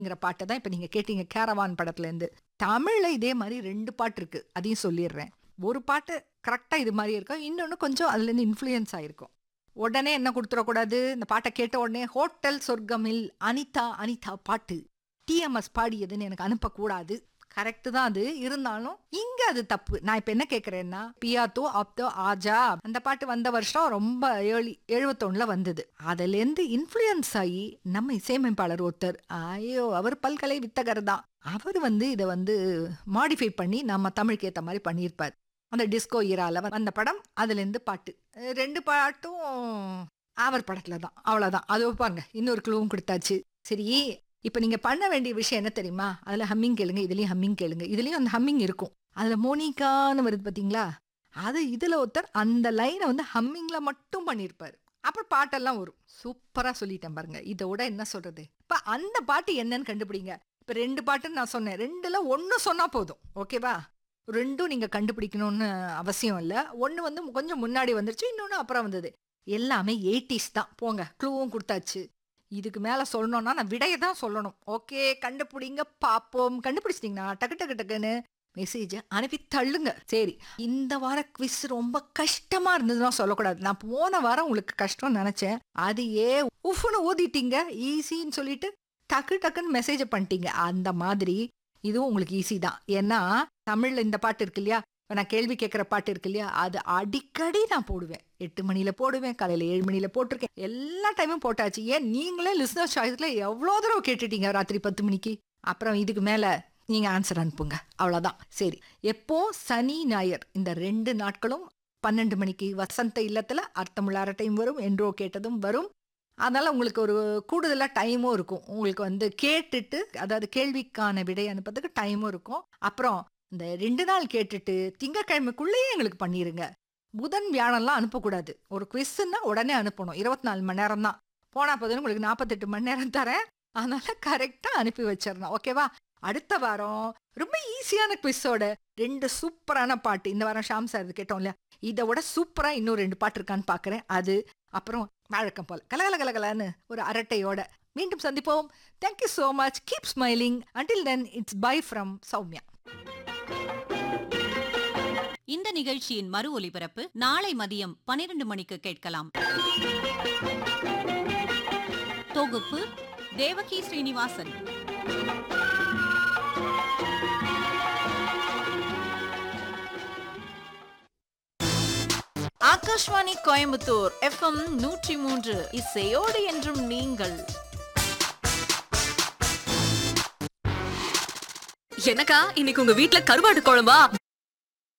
ங்கிற பாட்டை தான் இப்ப நீங்க கேட்டீங்க கேரவான் படத்துல இருந்து தமிழ்ல இதே மாதிரி ரெண்டு பாட்டு இருக்கு அதையும் சொல்லிடுறேன் ஒரு பாட்டு கரெக்டா இது மாதிரி இருக்கும் இன்னொன்னு கொஞ்சம் அதுல இருந்து இன்ஃப்ளூயன்ஸ் ஆயிருக்கும் உடனே என்ன கொடுத்துடக்கூடாது இந்த பாட்டை கேட்ட உடனே ஹோட்டல் சொர்க்கமில் அனிதா அனிதா பாட்டு டிஎம்எஸ் பாடியதுன்னு எனக்கு அனுப்பக்கூடாது கரெக்ட் தான் அது இருந்தாலும் இங்க அது தப்பு நான் இப்ப என்ன கேக்குறேன்னா பியாத்தோ அப்தோ ஆஜா அந்த பாட்டு வந்த வருஷம் ரொம்ப ஏழி எழுபத்தொன்னுல வந்தது அதுல இருந்து இன்ஃப்ளூயன்ஸ் ஆகி நம்ம இசையமைப்பாளர் ஒருத்தர் ஐயோ அவர் பல்கலை வித்தகர் தான் அவர் வந்து இதை வந்து மாடிஃபை பண்ணி நம்ம தமிழுக்கு ஏத்த மாதிரி பண்ணியிருப்பார் அந்த டிஸ்கோ ஈரால வந்த படம் அதுல இருந்து பாட்டு அஹ் ரெண்டு பாட்டும் அவர் படத்துல தான் அவ்வளவுதான் அது பாருங்க இன்னொரு க்ளூவும் கொடுத்தாச்சு சரி இப்ப நீங்க பண்ண வேண்டிய விஷயம் என்ன தெரியுமா அதுல ஹம்மிங் கேளுங்க இதுலயும் ஹம்மிங் கேளுங்க இதுலயும் அந்த ஹம்மிங் இருக்கும் அதுல மோனிகான்னு வருது பாத்தீங்களா அது இதுல ஒருத்தர் அந்த லைனை வந்து ஹம்மிங்ல மட்டும் பண்ணியிருப்பாரு அப்புறம் பாட்டெல்லாம் வரும் சூப்பரா சொல்லிட்டேன் பாருங்க இதோட என்ன சொல்றது இப்ப அந்த பாட்டு என்னன்னு கண்டுபிடிங்க இப்ப ரெண்டு பாட்டுன்னு நான் சொன்னேன் ரெண்டுல ஒன்னு சொன்னா போதும் ஓகேவா ரெண்டும் நீங்க கண்டுபிடிக்கணும்னு அவசியம் இல்ல ஒன்னு வந்து கொஞ்சம் முன்னாடி வந்துருச்சு இன்னொன்னு அப்புறம் வந்தது எல்லாமே எயிட்டிஸ் தான் போங்க க்ளூவும் கொடுத்தாச்சு இதுக்கு மேல சொல்லணும்னா நான் விடையை தான் சொல்லணும் ஓகே கண்டுபிடிங்க பாப்போம் கண்டுபிடிச்சிட்டீங்கன்னா டக்கு டக்கு டக்குன்னு மெசேஜ் அனுப்பி தள்ளுங்க சரி இந்த வார குவிஸ் ரொம்ப கஷ்டமா இருந்ததுன்னா சொல்லக்கூடாது நான் போன வாரம் உங்களுக்கு கஷ்டம்னு நினைச்சேன் அது ஏ உஃப்னு ஊதிட்டீங்க ஈஸின்னு சொல்லிட்டு டக்கு டக்குன்னு மெசேஜ் பண்ணிட்டீங்க அந்த மாதிரி இதுவும் உங்களுக்கு ஈஸி தான் ஏன்னா தமிழ்ல இந்த பாட்டு இருக்கு இல்லையா இப்ப நான் கேள்வி கேட்குற பாட்டு இருக்கு இல்லையா அது அடிக்கடி நான் போடுவேன் எட்டு மணியில போடுவேன் காலையில ஏழு மணியில போட்டிருக்கேன் எல்லா டைமும் போட்டாச்சு ஏன் நீங்களே லிஸ்னர் சாய்ஸ்ல எவ்வளோ தடவை கேட்டுட்டீங்க ராத்திரி பத்து மணிக்கு அப்புறம் இதுக்கு மேல நீங்க ஆன்சர் அனுப்புங்க அவ்வளவுதான் சரி எப்போ சனி ஞாயிறு இந்த ரெண்டு நாட்களும் பன்னெண்டு மணிக்கு வசந்த இல்லத்துல அர்த்தமுள்ள அரட்டையும் வரும் என்றோ கேட்டதும் வரும் அதனால உங்களுக்கு ஒரு கூடுதலா டைமும் இருக்கும் உங்களுக்கு வந்து கேட்டுட்டு அதாவது கேள்விக்கான விடை அனுப்புறதுக்கு டைமும் இருக்கும் அப்புறம் இந்த ரெண்டு நாள் கேட்டுட்டு திங்கக்கிழமைக்குள்ளேயே எங்களுக்கு பண்ணிருங்க புதன் வியாழம்லாம் அனுப்பக்கூடாது ஒரு குவிஸ்ன்னா உடனே அனுப்பணும் இருபத்தி நாலு மணி நேரம் தான் போனா போதும் உங்களுக்கு நாற்பத்தெட்டு மணி நேரம் தரேன் அதனால கரெக்டா அனுப்பி வச்சிடணும் ஓகேவா அடுத்த வாரம் ரொம்ப ஈஸியான குவிஸோட ரெண்டு சூப்பரான பாட்டு இந்த வாரம் ஷாம் சார் இது கேட்டோம் இல்லையா இதை விட சூப்பரா இன்னும் ரெண்டு பாட்டு இருக்கான்னு பாக்குறேன் அது அப்புறம் வழக்கம் போல கலகல கலகலன்னு ஒரு அரட்டையோட மீண்டும் சந்திப்போம் thank you so much keep smiling until then it's bye from Soumya இந்த நிகழ்ச்சியின் மறு ஒலிபரப்பு நாளை மதியம் பனிரெண்டு மணிக்கு கேட்கலாம் தொகுப்பு தேவகி ஸ்ரீனிவாசன் ஆகாஷ்வாணி கோயம்புத்தூர் எஃப்எம் நூற்றி மூன்று இசையோடு என்றும் நீங்கள் எனக்கா இன்னைக்கு உங்க வீட்ல கருவாடு குழம்பா